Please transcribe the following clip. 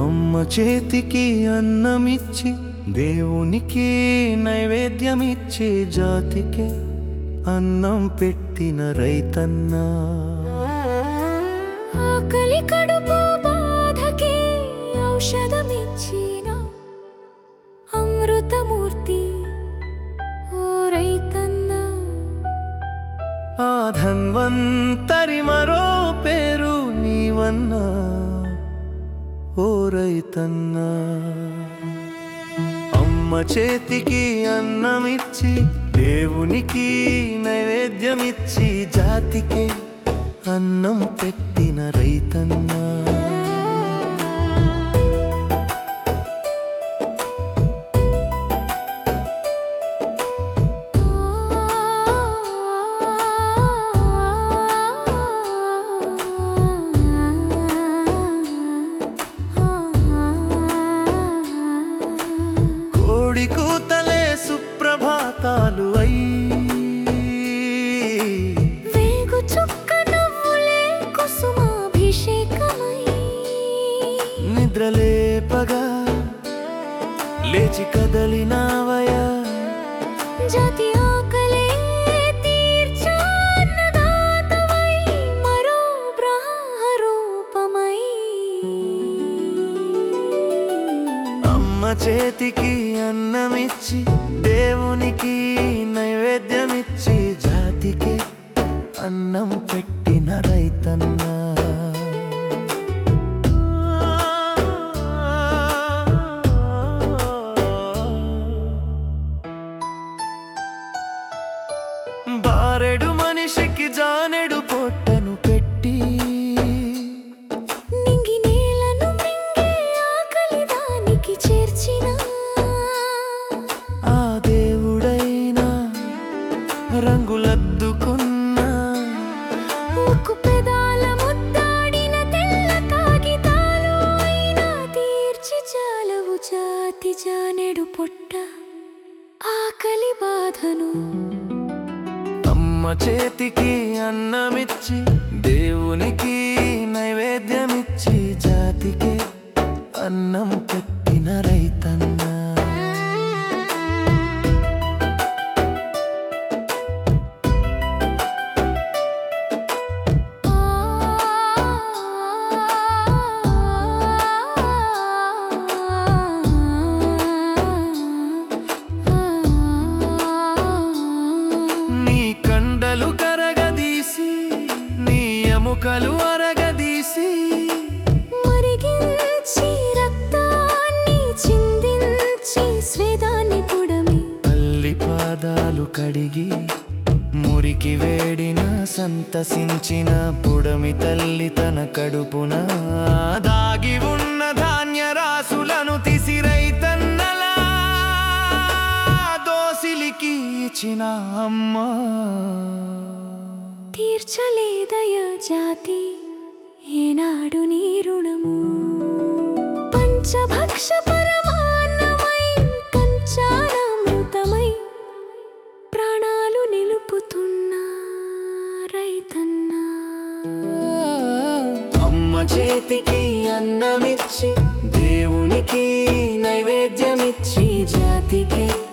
అమ్మ చేతికి అన్నమిచ్చి దేవునికి నైవేద్యమిచ్చి జాతికి అన్నం పెట్టిన రైతన్నా ఆకలి కడుపు బాధకి ఔషధమిచ్చిన అమృతమూర్తి ఓ రైతన్నా ఆ ధన్వంతరి మరో పేరు నీవన్నా ఓ రైతన్నా అమ్మ చేతికి అన్నమిచ్చి దేవునికి నైవేద్యమిచ్చి జాతికి అన్నం పెట్టిన రైతన్నా కోడి కూతలే సుప్రభాతాలు అయి వేగు చుక్క నవ్వులే కుసుమాభిషేకమై నిద్రలేపగా లేచి కదలినావయా జాతి ఆకలే తీర్చాన్నదాతవై మరో బ్రహ్మరూపమై అమ్మ చేతికి అన్నమిచ్చి దేవునికి నైవేద్యమిచ్చి జాతికి అన్నం పెట్టిన రైతన్నా బారెడు మనిషికి జానెడు పొట్టను పెట్టి నింగి నేలను మింగే ఆకలి దానికి చేర్చిన ఆ దేవుడైనా రంగులద్దుకున్న ఉక్కు పెదాల ముద్దాడిన తెల్ల కాగితాలు అయినా తీర్చి చాలవు జాతి జానెడు పొట్ట ఆకలి బాధను అమ్మ చేతికి అన్నమిచ్చి దేవునికి నైవేద్యమిచ్చి జాతికి అన్నం పెట్టిన రైతన్నా నీ కండలు కరగదీసి నీ ఎముకలు అరగదీసి మరిగించి రక్తాన్ని చిందించి స్వేదాన్ని పుడమి తల్లి పాదాలు కడిగి మురికి వేడిన సంతసించిన పుడమి తల్లి తన కడుపున దాగి ఉన్న ధాన్య రాసులను తిసిరైతన్నలా దోసిలికి ఇచ్చిన అమ్మ తీర్చలేదయ జాతి ఏనాడు నీ రుణము పంచభక్ష పరమాన్నమై పంచానామృతమై ప్రాణాలు నిలుపుతున్నా రైతన్నా అమ్మ చేతికి అన్నమిచ్చి దేవునికి నైవేద్యమిచ్చి జాతికి